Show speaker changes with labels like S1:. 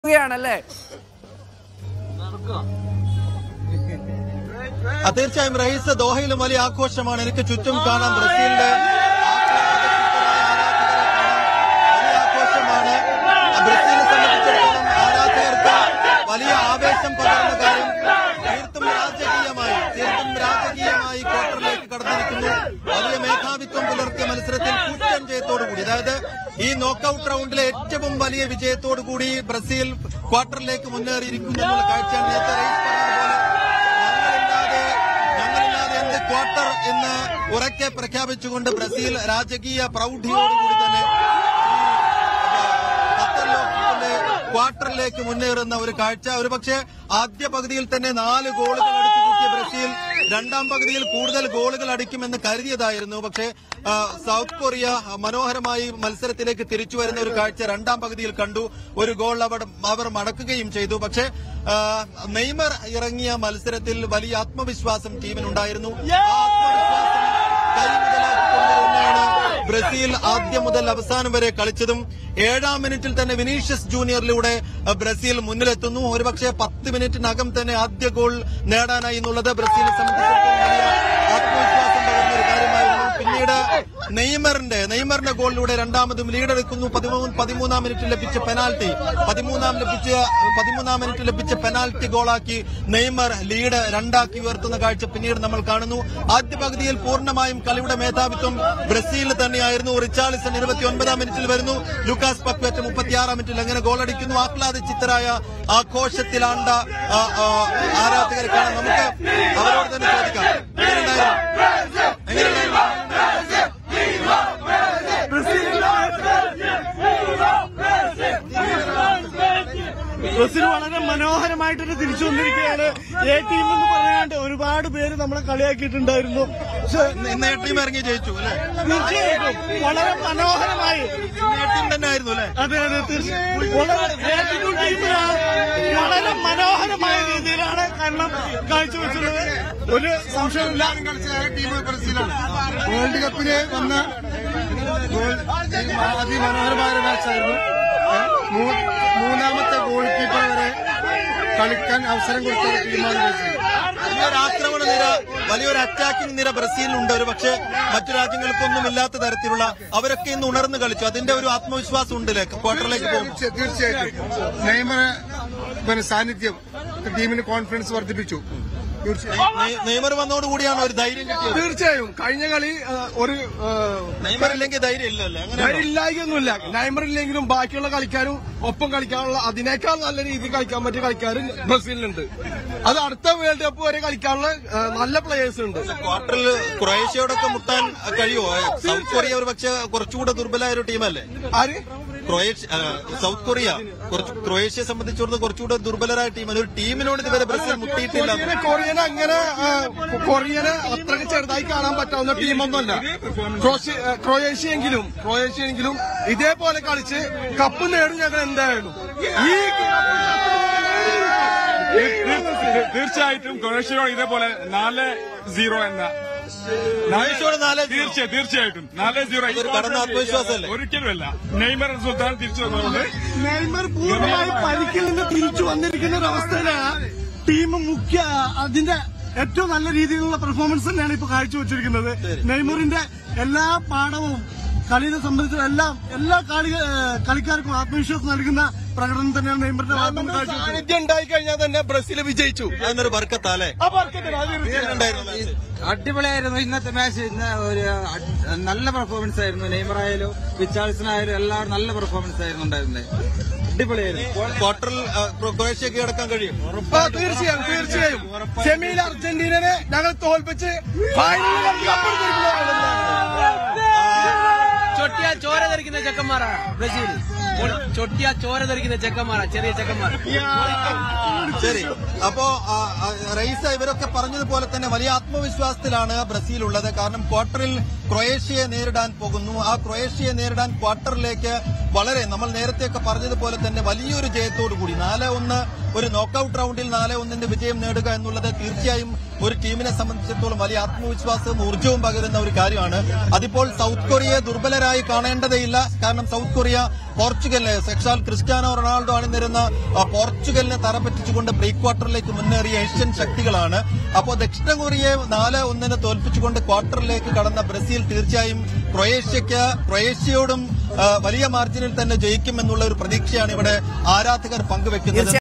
S1: ാണല്ലേ
S2: ആ, തീർച്ചയായും റഹീസ് ദോഹയിലും വലിയ ആഘോഷമാണ് എനിക്ക് ചുറ്റും കാണാം ബ്രസീലിന്റെ വലിയ ആഘോഷമാണ് ബ്രസീലിനെ സംബന്ധിച്ചിടത്തോളം ആരാധകർക്ക് വലിയ ആവേശം പകരുന്ന കാര്യം തീർത്തും രാജകീയമായി തീർത്തും രാജകീയമായി ക്വാർട്ടറിലേക്ക് കടന്നിരിക്കുന്നു വലിയ മേധാവിത്വം പുലർത്തിയ മത്സരത്തിൽ കൂറ്റൻ ജയത്തോടുകൂടി അതായത് ഈ നോക്കൌട്ട് റൗണ്ടിലെ ഏറ്റവും വലിയ വിജയത്തോടുകൂടി ബ്രസീൽ ക്വാർട്ടറിലേക്ക് മുന്നേറിയിരിക്കുന്നു എന്നുള്ള കാഴ്ചയാണ് നേരത്തെ റഹീസ് പറഞ്ഞതുപോലെ ഞങ്ങളില്ലാതെ ഞങ്ങളില്ലാതെ എന്ത് ക്വാർട്ടർ എന്ന് ഉറക്കെ പ്രഖ്യാപിച്ചുകൊണ്ട് ബ്രസീൽ രാജകീയ പ്രൗഢിയോടുകൂടി തന്നെ ഈ ഖത്തർ ലോകകപ്പിലെ ക്വാർട്ടറിലേക്ക് മുന്നേറുന്ന ഒരു കാഴ്ച ഒരുപക്ഷെ ആദ്യ പകുതിയിൽ തന്നെ നാല് ഗോളുകൾ അടിച്ചു കൂട്ടിയ ബ്രസീൽ രണ്ടാം പകുതിയിൽ കൂടുതൽ ഗോളുകൾ അടിക്കുമെന്ന് കരുതിയതായിരുന്നു പക്ഷേ ആ, സൗത്ത് കൊറിയ മനോഹരമായി മത്സരത്തിലേക്ക് തിരിച്ചു വരുന്ന ഒരു കാഴ്ച രണ്ടാം പകുതിയിൽ കണ്ടു ഒരു ഗോൾ അവർ അവർ മടക്കുകയും ചെയ്തു പക്ഷേ ആ, നെയ്മർ ഇറങ്ങിയ മത്സരത്തിൽ വലിയ ആത്മവിശ്വാസം ടീമിനുണ്ടായിരുന്നു ആ ആത്മവിശ്വാസം കൈമുതലാക്കിക്കൊണ്ട് തന്നെയാണ് ബ്രസീൽ ആദ്യം മുതൽ അവസാനം വരെ കളിച്ചതും ഏഴാം മിനിറ്റിൽ തന്നെ വിനീഷ്യസ് ജൂനിയറിലൂടെ അഹ്, ബ്രസീൽ മുന്നിലെത്തുന്നു ഒരുപക്ഷെ പത്ത് മിനിറ്റിനകം തന്നെ ആദ്യ ഗോൾ നേടാനായി എന്നുള്ളത് ബ്രസീലിനെ സംബന്ധിച്ചിടത്തോളം വലിയ ആത്മവിശ്വാസം പകർന്ന ഒരു കാര്യമായിരുന്നു പിന്നീട് നെയ്മറിന്റെ നെയ്മറിന്റെ ഗോളിലൂടെ രണ്ടാമതും ലീഡെടുക്കുന്നു പതിമൂന്ന് പതിമൂന്നാം മിനിറ്റിൽ ലഭിച്ച പെനാൽറ്റി പതിമൂന്നാം ലഭിച്ച പതിമൂന്നാം മിനിറ്റിൽ ലഭിച്ച പെനാൽറ്റി ഗോളാക്കി നെയ്മർ ലീഡ് രണ്ടാക്കി ഉയർത്തുന്ന കാഴ്ച പിന്നീട് നമ്മൾ കാണുന്നു ആദ്യ പകുതിയിൽ പൂർണ്ണമായും കളിയുടെ മേധാവിത്വം ബ്രസീലിന് തന്നെയായിരുന്നു റിച്ചാർലിസൺ ഇരുപത്തിയൊൻപതാം മിനിറ്റിൽ വരുന്നു ലൂക്കാസ് പക്വറ്റ് മുപ്പത്തിയാറാം മിനിറ്റിൽ അങ്ങനെ ഗോളടിക്കുന്നു ആഹ്ലാദിച്ചിത്തരായ ആഘോഷത്തിലാണ്ട ആ, ആ, ആരാധകരെ കാണാം നമുക്ക് അവരോട് തന്നെ ചോദിക്കാം എങ്ങനെയുണ്ടായിരുന്നു എങ്ങനെയുണ്ടായിരുന്നു
S3: ബ്രസീൽ വളരെ മനോഹരമായിട്ട് തിരിച്ചു വന്നിരിക്കുകയാണ് എ ടീം എന്ന് പറയാണ്ട് ഒരുപാട് പേര് നമ്മളെ കളിയാക്കിയിട്ടുണ്ടായിരുന്നു പക്ഷെ
S2: ഇന്ന് എ ടീം ഇറങ്ങി ജയിച്ചു അല്ലെ
S3: തീർച്ചയായിട്ടും വളരെ മനോഹരമായി
S2: എ ടീം തന്നെ ആയിരുന്നു അല്ലെ
S3: അതെ അതെ തീർച്ചയായും വളരെ A team ടീമിനാണ് വളരെ മനോഹരമായ രീതിയിലാണ് കാരണം കാഴ്ചവെച്ചുള്ളത് ഒരു സംശയമില്ല
S4: ടീം ബ്രസീലാണ് വേൾഡ് കപ്പിന് വന്ന ഗോൾ അതിമനോഹരമായ ഒരു മാച്ചായിരുന്നു ഏഹ് മൂ- മൂന്നാമത്തെ ഗോൾ കീപ്പർ വരെ കളിക്കാൻ അവസരം കൊടുത്ത ഒരു ടീമാണ് ബ്രസീൽ
S2: വലിയൊരു ആക്രമണ നിര വലിയൊരു അറ്റാക്കിംഗ് നിര ബ്രസീലിനുണ്ട് ഒരു പക്ഷേ മറ്റു രാജ്യങ്ങൾക്കൊന്നും ഇല്ലാത്ത തരത്തിലുള്ള അവരൊക്കെ ഇന്ന് ഉണർന്ന് കളിച്ചു അതിന്റെ ഒരു ആത്മവിശ്വാസം ഉണ്ടല്ലേ ക്വാർട്ടറിലേക്ക് പോകും
S4: തീർച്ച- തീർച്ചയായിട്ടും നെയ്മർ പിന്നെ സാന്നിധ്യം ടീമിന് കോൺഫിഡൻസ് വർദ്ധിപ്പിച്ചു തീർച്ചയായും
S2: നെയ്- നെയ്മർ വന്നതോടുകൂടിയാണ് ഒരു ധൈര്യം കിട്ടിയത്
S3: തീർച്ചയായും കഴിഞ്ഞ കളി ആ, ഒരു ആ,
S2: നെയ്മർ ഇല്ലെങ്കിൽ ധൈര്യം ഇല്ലല്ലേ അങ്ങനെ
S3: ധൈര്യം ഇല്ലായികൊന്നുമില്ല നൈമർ ഇല്ലെങ്കിലും ബാക്കിയുള്ള കളിക്കാരും ഒപ്പം കളിക്കാനുള്ള അതിനേക്കാൾ നല്ല രീതിയിൽ കളിക്കാൻ പറ്റിയ കളിക്കാർ ബ്രസീലിനുണ്ട് അത് അടുത്ത വേൾഡ് കപ്പ് വരെ കളിക്കാനുള്ള ആ, നല്ല പ്ലേയേഴ്സ് ഉണ്ട്
S2: ക്വാർട്ടറിൽ ക്രൊയേഷ്യയോടൊക്കെ മുട്ടാൻ കഴിയുമോ സൗത്ത് കൊറിയ ഒരു പക്ഷേ കുറച്ചുകൂടെ ദുർബലമായ ഒരു ടീമല്ലേ
S3: ആര്
S2: ക്രൊയേഷ്യ ആ, സൗത്ത് കൊറിയ കുറച്ച് ക്രൊയേഷ്യയെ സംബന്ധിച്ചിടത്തോളം കുറച്ചുകൂടെ ദുർബലരായ ടീമാണ് ഒരു ടീമിനോട് ഇതുവരെ ബ്രസീൽ മുട്ടിയിട്ടില്ല
S3: കൊറിയനെ കൊറിയനെ അങ്ങനെ ആ, കൊറിയനെ അത്രയ്ക്ക് ചെറുതായി കാണാൻ പറ്റാവുന്ന ടീമൊന്നുമല്ല ക്രൊയേഷ്യ ക്രൊയേഷ്യയെങ്കിലും ക്രൊയേഷ്യയെങ്കിലും ഇതേപോലെ കളിച്ച് കപ്പ് നേടും ഞങ്ങൾ എന്തായാലും ഈ
S5: തീർച്ചയായിട്ടും ക്രൊയേഷ്യയോട് ഇതേപോലെ നാല് സീറോ എന്ന
S2: ക്രൊയേഷ്യയോട് നാല് zero.
S5: തീർച്ചയായും തീർച്ചയായും നാല് സീറോ
S2: അതൊരു കടന്ന ആത്മവിശ്വാസമല്ലേ?
S5: ഒരിക്കലുമല്ല നെയ്മർ സുൽത്താൻ തിരിച്ചു വന്നതുകൊണ്ട്
S3: നെയ്മർ പൂർണ്ണമായി പരിക്കിൽ നിന്ന് തിരിച്ചു വന്നിരിക്കുന്ന ഒരു അവസ്ഥയിലാണ് ടീം മുഖ്യ അതിന്റെ ഏറ്റവും നല്ല രീതിയിലുള്ള പെർഫോമൻസ് തന്നെയാണ് ഇപ്പൊ കാഴ്ചവെച്ചിരിക്കുന്നത് നെയ്മറിന്റെ എല്ലാ പാഠവും കളിയെ സംബന്ധിച്ച എല്ലാം എല്ലാ കളി ഏഹ് കളിക്കാർക്കും ആത്മവിശ്വാസം നൽകുന്ന പ്രകടനം തന്നെയാണ് നെയ്മറിന്റെ ഭാഗത്ത് നിന്ന് കാഴ്ചവെച്ചത്.
S6: സാന്നിധ്യം ഉണ്ടായി കഴിഞ്ഞാൽ തന്നെ ബ്രസീൽ വിജയിച്ചു
S2: അതിനൊരു ബർക്കത്താലേ
S3: ആ വർക്കത്തിന് അത്
S2: ഉണ്ടായിരുന്നു match?
S7: അടിപൊളിയായിരുന്നു ഇന്നത്തെ മാച്ച് ഇന്ന് ഒരു അടി- നല്ല പെർഫോമൻസ് ആയിരുന്നു നെയ്മർ ആയാലും റിച്ചാർഡ്സൺ ആയാലും എല്ലാവരും നല്ല പെർഫോമൻസ് ആയിരുന്നു ഉണ്ടായിരുന്നത് അടിപൊളിയായിരുന്നു
S2: ക്വാർട്ടറിൽ ആ, ക്രൊ- ക്രൊയേഷ്യ കീഴടക്കാൻ കഴിയും
S6: ആ, തീർച്ചയായും തീർച്ചയായും സെമിയിൽ അർജന്റീനനെ ഞങ്ങൾ തോൽപ്പിച്ച് ഫൈനലിൽ കപ്പെടുത്തിരിക്കുന്നു
S1: ചൊട്ടിയ ചോര ധരിക്കുന്ന ചെക്കന്മാരാണ് ബ്രസീൽ ചൊട്ടിയ ചോര ധരിക്കുന്ന ചെക്കന്മാരാ ചെറിയ ചെക്കന്മാർ
S2: ശരി അപ്പോ ആ, ആ, റൈസ ഇവരൊക്കെ പറഞ്ഞതുപോലെ തന്നെ വലിയ ആത്മവിശ്വാസത്തിലാണ് ബ്രസീൽ ഉള്ളത് കാരണം ക്വാർട്ടറിൽ ക്രൊയേഷ്യയെ നേരിടാൻ പോകുന്നു ആ ക്രൊയേഷ്യയെ നേരിടാൻ ക്വാർട്ടറിലേക്ക് വളരെ നമ്മൾ നേരത്തെയൊക്കെ പറഞ്ഞതുപോലെ തന്നെ വലിയൊരു ജയത്തോടു കൂടി നാല് ഒന്ന് ഒരു നോക്കൌട്ട് റൗണ്ടിൽ നാല് ഒന്നിന്റെ വിജയം നേടുക എന്നുള്ളത് തീർച്ചയായും ഒരു ടീമിനെ സംബന്ധിച്ചിടത്തോളം വലിയ ആത്മവിശ്വാസവും ഊർജ്ജവും പകരുന്ന ഒരു കാര്യമാണ് അതിപ്പോൾ സൗത്ത് കൊറിയയെ ദുർബലരായി കാണേണ്ടതേയില്ല കാരണം സൗത്ത് കൊറിയ പോർച്ചുഗലിനെ സെക്ഷാൽ ക്രിസ്ത്യാനോ റൊണാൾഡോ അണിനിരുന്ന ആ, പോർച്ചുഗലിനെ തറപ്പറ്റിച്ചുകൊണ്ട് പ്രീ ക്വാർട്ടറിലേക്ക് മുന്നേറിയ ഏഷ്യൻ ശക്തികളാണ് അപ്പോൾ ദക്ഷിണ കൊറിയയെ നാല് ഒന്നിന് തോൽപ്പിച്ചുകൊണ്ട് ക്വാർട്ടറിലേക്ക് കടന്ന ബ്രസീൽ തീർച്ചയായും ക്രൊയേഷ്യയ്ക്ക് ക്രൊയേഷ്യയോടും ആ, വലിയ മാർജിനിൽ തന്നെ ജയിക്കുമെന്നുള്ള ഒരു പ്രതീക്ഷയാണ് ഇവിടെ ആരാധകർ പങ്കുവെക്കുന്നത്